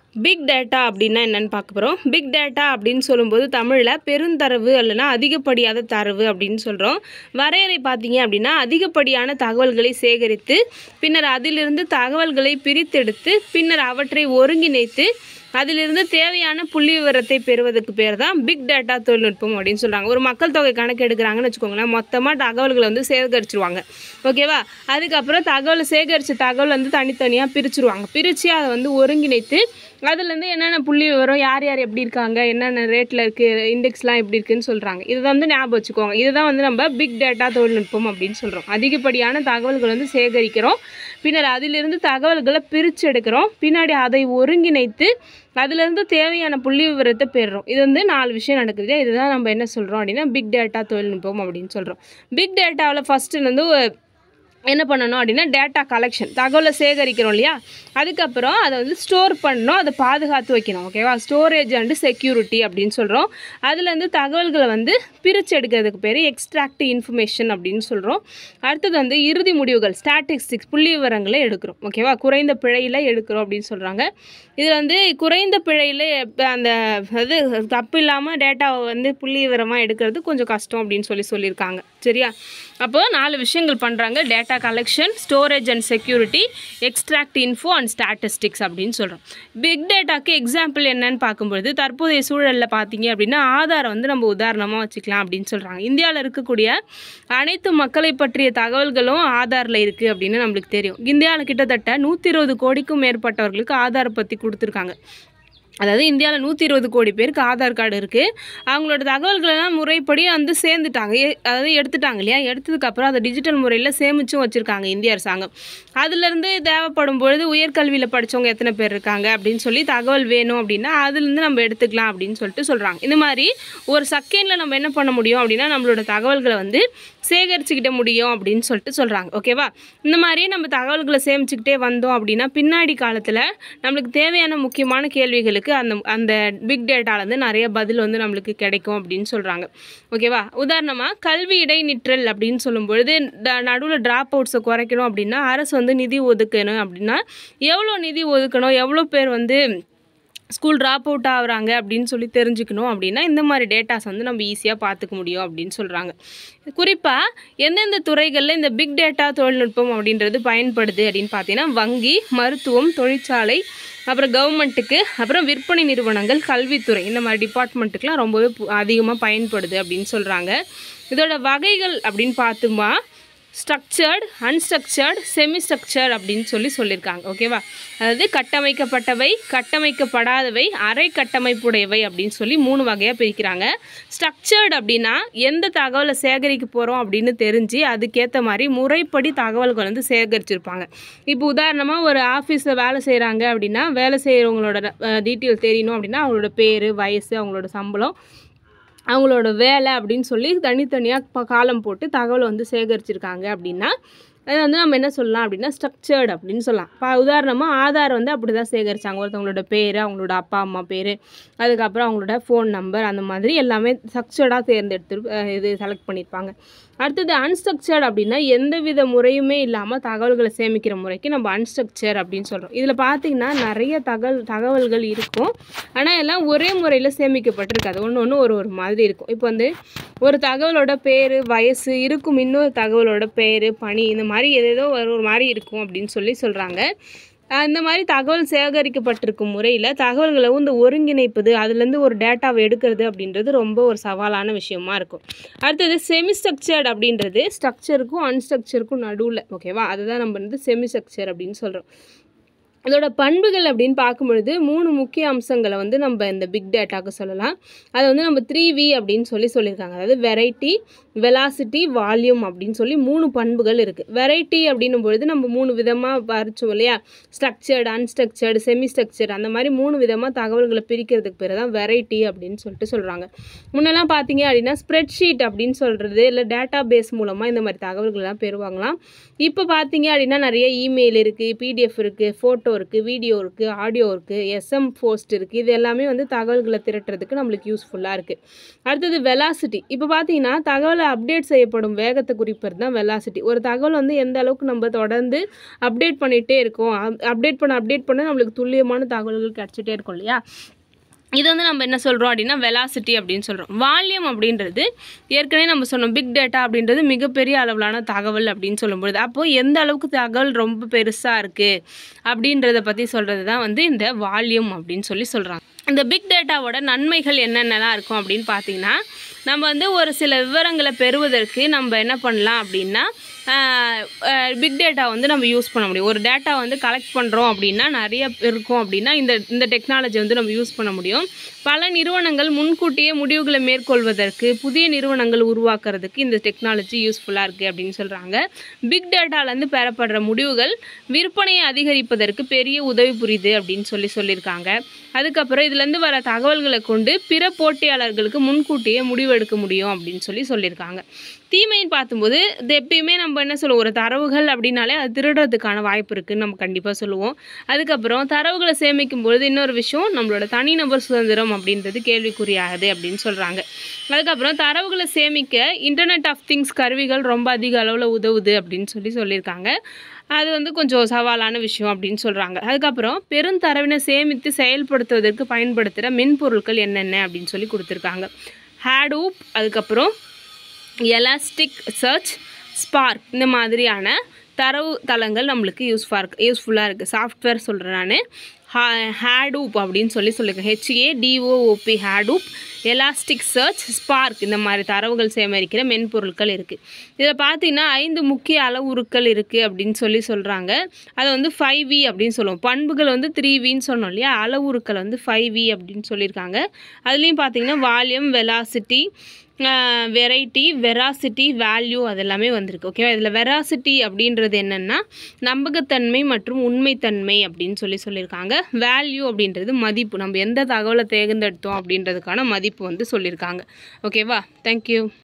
big data அப்படின்னா என்னன்னு பார்க்க போகிறோம் பிக் டேட்டா அப்படின்னு சொல்லும்போது தமிழில் பெருந்தரவு இல்லைன்னா அதிகப்படியாத தரவு அப்படின்னு சொல்கிறோம் வரையறை பார்த்தீங்க அப்படின்னா அதிகப்படியான தகவல்களை சேகரித்து பின்னர் அதிலிருந்து தகவல்களை பிரித்தெடுத்து பின்னர் அவற்றை ஒருங்கிணைத்து அதிலிருந்து தேவையான புள்ளி விவரத்தை பெறுவதற்கு பேர் தான் பிக் டேட்டா தொழில்நுட்பம் அப்படின்னு சொல்கிறாங்க ஒரு மக்கள் தொகை கணக்கு எடுக்கிறாங்கன்னு வச்சுக்கோங்களேன் மொத்தமாக தகவல்களை வந்து சேகரிச்சிருவாங்க ஓகேவா அதுக்கப்புறம் தகவலை சேகரித்த தகவல் வந்து தனித்தனியாக பிரிச்சுருவாங்க பிரித்து அதை வந்து ஒருங்கிணைத்து அதுலேருந்து என்னென்ன புள்ளி விவரம் யார் யார் எப்படி இருக்காங்க என்னென்ன ரேட்டில் இருக்குது இண்டெக்ஸ்லாம் எப்படி இருக்குன்னு சொல்கிறாங்க இதை வந்து ஞாபகம் வச்சுக்கோங்க இதுதான் வந்து நம்ம பிக் டேட்டா தொழில்நுட்பம் அப்படின்னு சொல்கிறோம் அதிகப்படியான தகவல்கள் வந்து சேகரிக்கிறோம் பின்னர் அதிலிருந்து தகவல்களை பிரித்து எடுக்கிறோம் பின்னாடி அதை ஒருங்கிணைத்து அதுலேருந்து தேவையான புள்ளி விவரத்தை பெறுறோம் இது வந்து நாலு விஷயம் நடக்குது இதுதான் நம்ம என்ன சொல்கிறோம் அப்படின்னா பிக் டேட்டா தொழில்நுட்பம் அப்படின்னு சொல்கிறோம் பிக் டேட்டாவில் ஃபஸ்ட்டு வந்து என்ன பண்ணணும் அப்படின்னா டேட்டா கலெக்ஷன் தகவலை சேகரிக்கிறோம் இல்லையா அதுக்கப்புறம் அதை வந்து ஸ்டோர் பண்ணணும் அதை பாதுகாத்து வைக்கணும் ஓகேவா ஸ்டோரேஜ் அண்டு செக்யூரிட்டி அப்படின்னு சொல்கிறோம் அதுலேருந்து தகவல்களை வந்து பிரித்து எடுக்கிறதுக்கு பேர் எக்ஸ்ட்ராக்ட் இன்ஃபர்மேஷன் அப்படின்னு சொல்கிறோம் அடுத்தது வந்து இறுதி முடிவுகள் ஸ்டாட்டிஸ்டிக்ஸ் புள்ளி விவரங்களை எடுக்கிறோம் ஓகேவா குறைந்த பிழையில் எடுக்கிறோம் அப்படின்னு சொல்கிறாங்க இதில் வந்து குறைந்த பிழையில் அந்த அது தப்பு இல்லாமல் டேட்டாவை வந்து புள்ளி விவரமாக எடுக்கிறது கொஞ்சம் கஷ்டம் அப்படின்னு சொல்லி சொல்லியிருக்காங்க சரியா அப்போ நாலு விஷயங்கள் பண்ணுறாங்க data collection storage and security extract info and statistics அப்படின்னு சொல்கிறோம் பிக் டேட்டாக்கு எக்ஸாம்பிள் என்னன்னு பார்க்கும்பொழுது தற்போதைய சூழலில் பார்த்தீங்க அப்படின்னா ஆதாரம் வந்து நம்ம உதாரணமாக வச்சுக்கலாம் அப்படின்னு சொல்கிறாங்க இந்தியாவில் இருக்கக்கூடிய அனைத்து மக்களை பற்றிய தகவல்களும் ஆதாரில் இருக்குது அப்படின்னு நம்மளுக்கு தெரியும் இந்தியாவில் கிட்டத்தட்ட நூற்றி இருபது கோடிக்கும் மேற்பட்டவர்களுக்கு ஆதார் பற்றி கொடுத்துருக்காங்க அதாவது இந்தியாவில் நூற்றி இருபது கோடி பேருக்கு ஆதார் கார்டு இருக்குது அவங்களோட தகவல்களெல்லாம் முறைப்படி வந்து சேர்ந்துட்டாங்க எ- அதாவது எடுத்துட்டாங்க இல்லையா எடுத்ததுக்கப்புறம் அதை டிஜிட்டல் முறையில் சேமிச்சும் வச்சுருக்காங்க இந்திய அரசாங்கம் அதுலேருந்து தேவைப்படும் பொழுது உயர்கல்வியில் படித்தவங்க எத்தனை பேர் இருக்காங்க அப்படின்னு சொல்லி தகவல் வேணும் அப்படின்னா அதுலேருந்து நம்ம எடுத்துக்கலாம் அப்படின்னு சொல்லிட்டு சொல்கிறாங்க இந்த மாதிரி ஒரு செகண்டில் நம்ம என்ன பண்ண முடியும் அப்படின்னா நம்மளோட தகவல்களை வந்து சேகரிச்சுக்கிட்ட முடியும் அப்படின்னு சொல்லிட்டு சொல்கிறாங்க ஓகேவா இந்த மாதிரி நம்ம தகவல்களை சேமிச்சுக்கிட்டே வந்தோம் அப்படின்னா பின்னாடி காலத்தில் நம்மளுக்கு தேவையான முக்கியமான கேள்விகளுக்கு அந்த அந்த பிக் டேட்டாலேருந்து நிறைய பதில் வந்து நம்மளுக்கு கிடைக்கும் அப்படின்னு சொல்கிறாங்க ஓகேவா உதாரணமாக கல்வி இடைநிற்றல் அப்படின்னு சொல்லும் பொழுது நடுவில் ட்ராப் அவுட்ஸை குறைக்கணும் அப்படின்னா அரசு வந்து நிதி ஒதுக்கணும் அப்படின்னா எவ்வளோ நிதி ஒதுக்கணும் எவ்வளோ பேர் வந்து ஸ்கூல் ட்ராப் அவுட் ஆகுறாங்க அப்படின்னு சொல்லி தெரிஞ்சுக்கணும் அப்படின்னா இந்த மாதிரி டேட்டாஸ் வந்து நம்ம ஈஸியாக பார்த்துக்க முடியும் அப்படின்னு சொல்கிறாங்க குறிப்பாக எந்தெந்த துறைகளில் இந்த பிக் டேட்டா தொழில்நுட்பம் அப்படின்றது பயன்படுது அப்படின்னு பார்த்தீங்கன்னா வங்கி மருத்துவம் தொழிற்சாலை அப்புறம் கவர்மெண்ட்டுக்கு அப்புறம் விற்பனை நிறுவனங்கள் கல்வித்துறை இந்த மாதிரி டிபார்ட்மெண்ட்டுக்கெலாம் ரொம்பவே அதிகமாக பயன்படுது அப்படின்னு சொல்கிறாங்க இதோட வகைகள் அப்படின்னு பார்த்தோமா ஸ்ட்ரக்சர்டு அன்ஸ்ட்ரக்சர்டு செமி ஸ்ட்ரக்சர்ட் அப்படின்னு சொல்லி சொல்லியிருக்காங்க ஓகேவா அதாவது கட்டமைக்கப்பட்டவை கட்டமைக்கப்படாதவை அரை கட்டமைப்புடையவை அப்படின்னு சொல்லி மூணு வகையாக பிரிக்கிறாங்க ஸ்ட்ரக்சர்டு அப்படின்னா எந்த தகவலை சேகரிக்க போகிறோம் அப்படின்னு தெரிஞ்சு அதுக்கேற்ற மாதிரி முறைப்படி தகவல்கள் வந்து சேகரிச்சிருப்பாங்க இப்போ உதாரணமாக ஒரு ஆஃபீஸில் வேலை செய்கிறாங்க அப்படின்னா வேலை செய்கிறவங்களோட டீட்டெயில் தெரியணும் அப்படின்னா அவங்களோட பேர் வயசு அவங்களோட சம்பளம் அவங்களோட வேலை அப்படின்னு சொல்லி தனித்தனியாக இப்போ காலம் போட்டு தகவலை வந்து சேகரிச்சிருக்காங்க அப்படின்னா அது வந்து நம்ம என்ன சொல்லலாம் அப்படின்னா ஸ்ட்ரக்சர்டு அப்படின்னு சொல்லலாம் இப்போ உதாரணமாக ஆதார் வந்து அப்படி தான் சேகரித்தாங்க ஒருத்தவங்களோட பேர் அவங்களோட அப்பா அம்மா பேர் அதுக்கப்புறம் அவங்களோட ஃபோன் நம்பர் அந்த மாதிரி எல்லாமே ஸ்ட்ரக்சர்டாக தேர்ந்தெடுத்து அஹ் இது செலக்ட் பண்ணியிருப்பாங்க அடுத்தது அன்ஸ்ட்ரக்சர்ட் அப்படின்னா எந்தவித முறையுமே இல்லாமல் தகவல்களை சேமிக்கிற முறைக்கு நம்ம அன்ஸ்ட்ரக்சர் அப்படின்னு சொல்கிறோம் இதில் பார்த்தீங்கன்னா நிறைய தகவல் தகவல்கள் இருக்கும் ஆனால் எல்லாம் ஒரே முறையில் சேமிக்கப்பட்டிருக்காது ஒன்று ஒன்று ஒரு ஒரு மாதிரி இருக்கும் இப்போ வந்து ஒரு தகவலோட பேர் வயசு இருக்கும் இன்னொரு தகவலோட பேர் பணி இந்த மாதிரி ஏதேதோ ஒரு ஒரு மாதிரி இருக்கும் அப்படின்னு சொல்லி சொல்கிறாங்க அந்த மாதிரி தகவல் சேகரிக்கப்பட்டிருக்கும் முறையில் தகவல்களை வந்து ஒருங்கிணைப்பது அதுலேருந்து ஒரு டேட்டாவை எடுக்கிறது அப்படின்றது ரொம்ப ஒரு சவாலான விஷயமா இருக்கும் அடுத்தது செமி ஸ்ட்ரக்சர்ட் அப்படின்றது ஸ்ட்ரக்சருக்கும் அன்ஸ்ட்ரக்சருக்கும் நடுவில் ஓகேவா அதுதான் நம்ம வந்து செமி ஸ்ட்ரக்சர் அப்படின்னு சொல்கிறோம் அதோட பண்புகள் அப்படின்னு பார்க்கும்பொழுது மூணு முக்கிய அம்சங்களை வந்து நம்ம இந்த பிக் டேட்டாக்கு சொல்லலாம் அதை வந்து நம்ம த்ரீ வி அப்படின்னு சொல்லி சொல்லியிருக்காங்க அதாவது வெரைட்டி வெலாசிட்டி வால்யூம் அப்படின்னு சொல்லி மூணு பண்புகள் இருக்குது வெரைட்டி அப்படின்னும் பொழுது நம்ம மூணு விதமாக பறிச்சோம் இல்லையா ஸ்ட்ரக்சர்டு அன்ஸ்ட்ரக்சர்டு செமி ஸ்ட்ரக்சர்டு அந்த மாதிரி மூணு விதமாக தகவல்களை பிரிக்கிறதுக்கு பேர் தான் வெரைட்டி அப்படின்னு சொல்லிட்டு சொல்கிறாங்க முன்னெல்லாம் பார்த்தீங்க அப்படின்னா ஸ்ப்ரெட்ஷீட் அப்படின்னு சொல்கிறது இல்லை டேட்டா பேஸ் மூலமாக இந்த மாதிரி தகவல்கள்லாம் பெறுவாங்களாம் இப்போ பார்த்தீங்க அப்படின்னா நிறைய இமெயில் இருக்குது பிடிஎஃப் இருக்குது ஃபோட்டோ ஃபோட்டோ இருக்குது வீடியோ இருக்குது ஆடியோ இருக்குது எஸ்எம் போஸ்ட் இருக்குது இது எல்லாமே வந்து தகவல்களை திரட்டுறதுக்கு நம்மளுக்கு யூஸ்ஃபுல்லாக இருக்குது அடுத்தது வெலாசிட்டி இப்போ பார்த்தீங்கன்னா தகவலை அப்டேட் செய்யப்படும் வேகத்தை குறிப்பது தான் வெலாசிட்டி ஒரு தகவல் வந்து எந்த அளவுக்கு நம்ம தொடர்ந்து அப்டேட் பண்ணிகிட்டே இருக்கோம் அப்டேட் பண்ண அப்டேட் பண்ண நம்மளுக்கு துல்லியமான தகவல்கள் கிடச்சிட்டே இருக்கும் இல்லையா இது வந்து நம்ம என்ன சொல்கிறோம் அப்படின்னா வெலாசிட்டி அப்படின்னு சொல்கிறோம் வால்யூம் அப்படின்றது ஏற்கனவே நம்ம சொன்னோம் பிக் டேட்டா அப்படின்றது மிகப்பெரிய அளவிலான தகவல் அப்படின்னு சொல்லும்பொழுது அப்போது எந்த அளவுக்கு தகவல் ரொம்ப பெருசாக இருக்குது அப்படின்றத பற்றி சொல்கிறது தான் வந்து இந்த வால்யூம் அப்படின்னு சொல்லி சொல்கிறாங்க இந்த பிக் டேட்டாவோட நன்மைகள் என்னென்னலாம் இருக்கும் அப்படின்னு பார்த்தீங்கன்னா நம்ம வந்து ஒரு சில விவரங்களை பெறுவதற்கு நம்ம என்ன பண்ணலாம் அப்படின்னா பிக் டேட்டா வந்து நம்ம யூஸ் பண்ண முடியும் ஒரு டேட்டா வந்து கலெக்ட் பண்ணுறோம் அப்படின்னா நிறைய இருக்கும் அப்படின்னா இந்த இந்த டெக்னாலஜி வந்து நம்ம யூஸ் பண்ண முடியும் பல நிறுவனங்கள் முன்கூட்டியே முடிவுகளை மேற்கொள்வதற்கு புதிய நிறுவனங்கள் உருவாக்குறதுக்கு இந்த டெக்னாலஜி யூஸ்ஃபுல்லாக இருக்குது அப்படின்னு சொல்கிறாங்க பிக் டேட்டாலேருந்து பெறப்படுற முடிவுகள் விற்பனையை அதிகரிப்பதற்கு பெரிய உதவி புரியுது அப்படின்னு சொல்லி சொல்லியிருக்காங்க அதுக்கப்புறம் இதுலேருந்து வர தகவல்களை கொண்டு பிற போட்டியாளர்களுக்கு முன்கூட்டியே முடிவெடுக்க முடியும் அப்படின்னு சொல்லி சொல்லியிருக்காங்க தீமைன்னு பார்க்கும்போது இது எப்பயுமே நம்ம என்ன சொல்லுவோம் ஒரு தரவுகள் அப்படின்னாலே அது திருடுறதுக்கான வாய்ப்பு இருக்குன்னு நம்ம கண்டிப்பாக சொல்லுவோம் அதுக்கப்புறம் தரவுகளை சேமிக்கும் பொழுது இன்னொரு விஷயம் நம்மளோட தனிநபர் சுதந்திரம் அப்படின்றது கேள்விக்குறியாகுது அப்படின்னு சொல்கிறாங்க அதுக்கப்புறம் தரவுகளை சேமிக்க இன்டர்நெட் ஆஃப் திங்ஸ் கருவிகள் ரொம்ப அதிக அளவில் உதவுது அப்படின்னு சொல்லி சொல்லியிருக்காங்க அது வந்து கொஞ்சம் சவாலான விஷயம் அப்படின்னு சொல்கிறாங்க அதுக்கப்புறம் பெருந்தரவினை சேமித்து செயல்படுத்துவதற்கு பயன்படுத்துகிற மென்பொருட்கள் என்னென்ன அப்படின்னு சொல்லி கொடுத்துருக்காங்க ஹேடூப் அதுக்கப்புறம் எலாஸ்டிக் சர்ச் ஸ்பார்க் இந்த மாதிரியான தரவு தளங்கள் நம்மளுக்கு யூஸ்ஃபாக இருக்கு யூஸ்ஃபுல்லாக இருக்குது சாஃப்ட்வேர் சொல்கிறேன் நான் ஹா ஹேடூப் அப்படின்னு சொல்லி சொல்லியிருக்கேன் H A D O O P Hadoop elastic search Spark இந்த மாதிரி தரவுகள் சேகரிக்கிற மென்பொருட்கள் இருக்குது இதில் பார்த்தீங்கன்னா ஐந்து முக்கிய அளவுருக்கள் இருக்குது அப்படின்னு சொல்லி சொல்கிறாங்க அதை வந்து ஃபைவ் வி அப்படின்னு சொல்லுவோம் பண்புகள் வந்து த்ரீ வின்னு சொன்னோம் இல்லையா அளவுருக்கள் வந்து ஃபைவ் வி அப்படின்னு சொல்லியிருக்காங்க அதுலேயும் பார்த்தீங்கன்னா volume velocity variety veracity value அதெல்லாமே வந்திருக்கு ஓகேவா இதில் வெராசிட்டி அப்படின்றது என்னென்னா நம்பகத்தன்மை மற்றும் உண்மைத்தன்மை அப்படின்னு சொல்லி சொல்லியிருக்காங்க வேல்யூ அப்படின்றது மதிப்பு நம்ம எந்த தகவலை தேர்ந்தெடுத்தோம் அப்படின்றதுக்கான மதிப்பு வந்து சொல்லியிருக்காங்க ஓகேவா தேங்க்யூ